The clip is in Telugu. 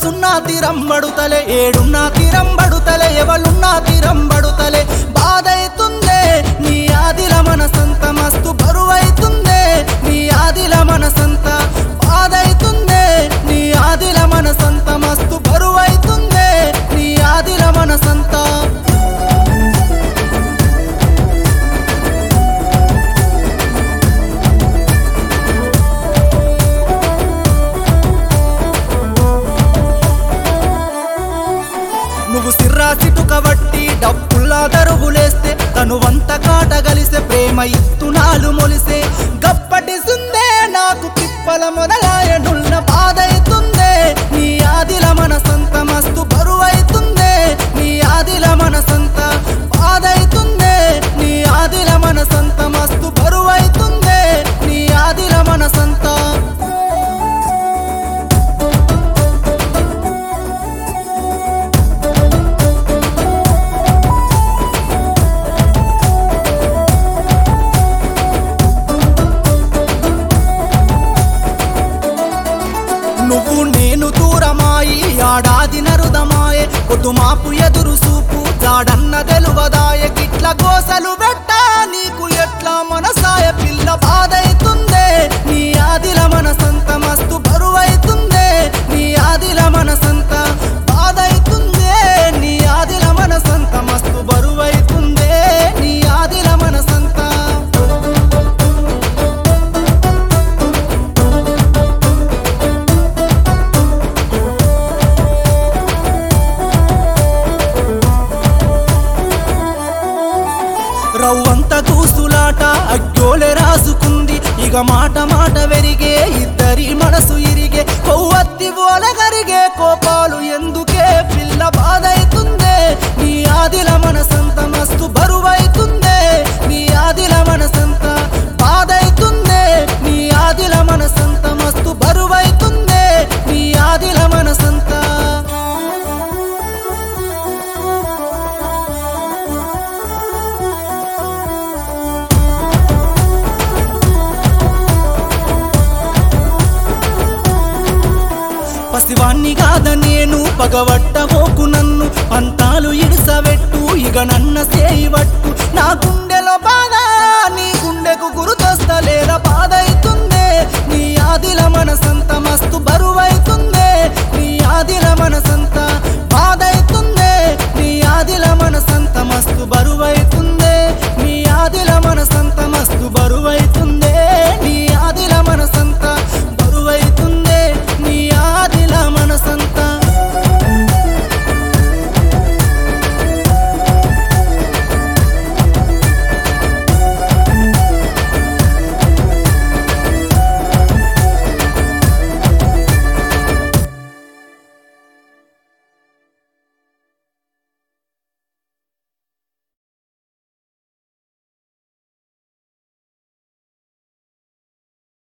సున్నా తీరంబడుతలే ఏడున్నా తీరంబడుతలే ఎవలున్నా తీరంబడుతలే బాధైతుందే నీ ఆదిల మనసంత మస్తు బరువైతుందే నీ ఆదిల మనసంత బాధైతుందే నీ ఆదిల మనసంత మస్తు బరువైతుందే నీ ఆదిల మనసంతా నువ్వు సిర్రా చిటుక వట్టి డబ్బుల్లా దరుగులేస్తే తను వంత కాట గలిసే ప్రేమ ఇత్తునాలు మొలిసే గప్పటి సుందే నాకు తిప్పల మొదలాయనున్న బాధైతుందే నీ ఆదిల మనసంత మస్తు బరువైతుందే నీ ఆదిల మనసంత బాధైతుందే నీ ఆదిల మనసంత మస్తు బరువైతుందే నీ ఆదిల మనసంతా నువ్వు నేను దూరమాయి ఆడాది నరుదమాయే కొద్దుమాపు ఎదురు సూపు జాడన్న తెలువదాయ గిట్ల గోసలు పెట్ట నీకు ఎట్లా మనసాయ పిల్ల బాధైతుందే నీ ఆదిల మనసంత మస్తు బరువైతుందే నీ ఆదిల మనసంత బాధైతుందే నీ ఆదిల మనసంత మస్తు బరువైతుందే నీ ఆదిల మనసంతా రవ్వంత కూసులాట అగ్గోలె రాసుకుంది ఇక మాట మాట వెరిగే ఇద్దరి మనసు ఇరిగే కొవ్వత్తి ఓలగరిగే కోపాలు ఎందుకే పిల్ల బాధైతుందే నీ ఆదిల మనసంత మస్తు బరువైతుందే నీ ఆదిల మనసంత బాధైతుందే నీ ఆదిల మనసంత మస్తు బరువైతుందే నీ ఆదిల మనసంతా పసివాణ్ణి కాద నేను పగవట్టబోకు నన్ను పంతాలు ఇడిసవెట్టు ఇక నన్న సేయివట్టు నా గుండెలో బాధ నీ గుండెకు గురుతొస్తలేదా